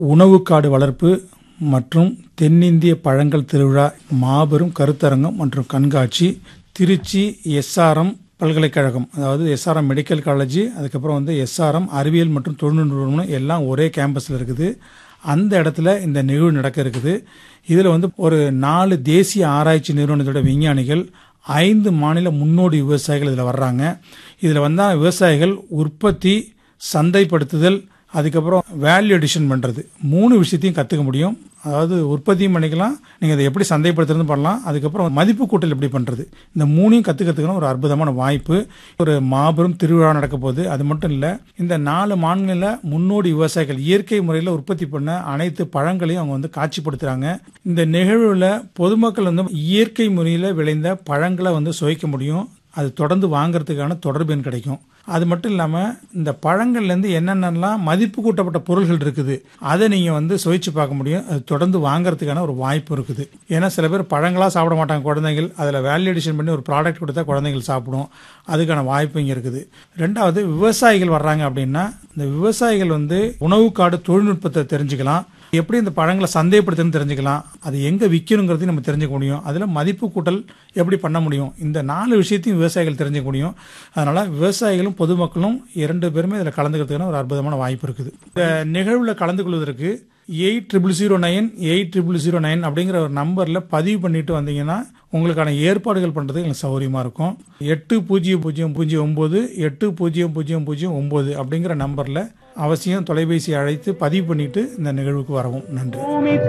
உணவுக்காடு வளர்ப்பு மற்றும் தென்னிந்திய பழங்கள் திருவிழா மாபெரும் கருத்தரங்கம் மற்றும் கண்காட்சி திருச்சி எஸ்ஆர்எம் பல்கலைக்கழகம் அதாவது எஸ்ஆர்எம் மெடிக்கல் காலேஜ் அதுக்கப்புறம் வந்து எஸ்ஆர்எம் அறிவியல் மற்றும் தொழில்நுட்ப நிறுவனம் எல்லாம் ஒரே கேம்பஸில் இருக்குது அந்த இடத்துல இந்த நிகழ்வு நடக்க இருக்குது இதில் வந்து ஒரு நாலு தேசிய ஆராய்ச்சி நிறுவனத்தோட விஞ்ஞானிகள் ஐந்து மாநில முன்னோடி விவசாயிகள் இதில் வர்றாங்க இதில் வந்தால் விவசாயிகள் உற்பத்தி சந்தைப்படுத்துதல் அதுக்கப்புறம் வேல்யூ அடிஷன் பண்ணுறது மூணு விஷயத்தையும் கற்றுக்க முடியும் அதாவது உற்பத்தியும் பண்ணிக்கலாம் நீங்கள் அதை எப்படி சந்தைப்படுத்துறது பண்ணலாம் அதுக்கப்புறம் மதிப்பு கூட்டல் எப்படி பண்ணுறது இந்த மூணையும் கற்றுக்கிறதுக்கான ஒரு அற்புதமான வாய்ப்பு ஒரு மாபெரும் திருவிழா நடக்க போகுது அது மட்டும் இல்லை இந்த நாலு மாநில முன்னோடி விவசாயிகள் இயற்கை முறையில் உற்பத்தி பண்ண அனைத்து பழங்களையும் அவங்க வந்து காட்சிப்படுத்துகிறாங்க இந்த நிகழ்வில் பொதுமக்கள் வந்து இயற்கை முறையில் விளைந்த பழங்களை வந்து சுவைக்க முடியும் அது தொடர்ந்து வாங்குறதுக்கான தொடர்பு எண் கிடைக்கும் அது மட்டும் இல்லாமல் இந்த பழங்கள்லேருந்து என்னென்னலாம் மதிப்பு கூட்டப்பட்ட பொருள்கள் இருக்குது அதை நீங்கள் வந்து சுவைச்சு பார்க்க முடியும் அது தொடர்ந்து வாங்குறதுக்கான ஒரு வாய்ப்பு இருக்குது ஏன்னா சில பேர் பழங்களாக சாப்பிட மாட்டாங்க குழந்தைகள் அதில் வேல்யூ அடிஷன் பண்ணி ஒரு ப்ராடக்ட் கொடுத்தா குழந்தைகள் சாப்பிடும் அதுக்கான வாய்ப்பு இங்கே இருக்குது ரெண்டாவது விவசாயிகள் வர்றாங்க அப்படின்னா இந்த விவசாயிகள் வந்து உணவுக்காடு தொழில்நுட்பத்தை தெரிஞ்சுக்கலாம் எப்படி இந்த பழங்களை சந்தைப்படுத்துன்னு தெரிஞ்சுக்கலாம் அது எங்கே விற்கணுங்கிறதையும் நம்ம தெரிஞ்சுக்க முடியும் அதில் மதிப்பு கூட்டல் எப்படி பண்ண முடியும் இந்த நாலு விஷயத்தையும் விவசாயிகள் தெரிஞ்சுக்க முடியும் அதனால் விவசாயிகளும் பொதுமக்களும் இரண்டு பேருமே இதில் கலந்துக்கிறதுக்கான ஒரு அற்புதமான வாய்ப்பு இருக்குது இந்த நிகழ்வில் கலந்து கொள்வதற்கு eight triple zero nine eight triple zero nine அப்படிங்கிற ஒரு நம்பரில் பதிவு பண்ணிட்டு வந்தீங்கன்னா உங்களுக்கான ஏற்பாடுகள் பண்ணுறது எங்களுக்கு சௌகரியமாக இருக்கும் எட்டு பூஜ்ஜியம் பூஜ்ஜியம் பூஜ்ஜியம் ஒம்பது எட்டு பூஜ்ஜியம் பூஜ்ஜியம் பூஜ்ஜியம் ஒம்பது அப்படிங்கிற நம்பரில் அவசியம் தொலைபேசி அழைத்து பதிவு பண்ணிட்டு இந்த நிகழ்வுக்கு வரவும் நன்றி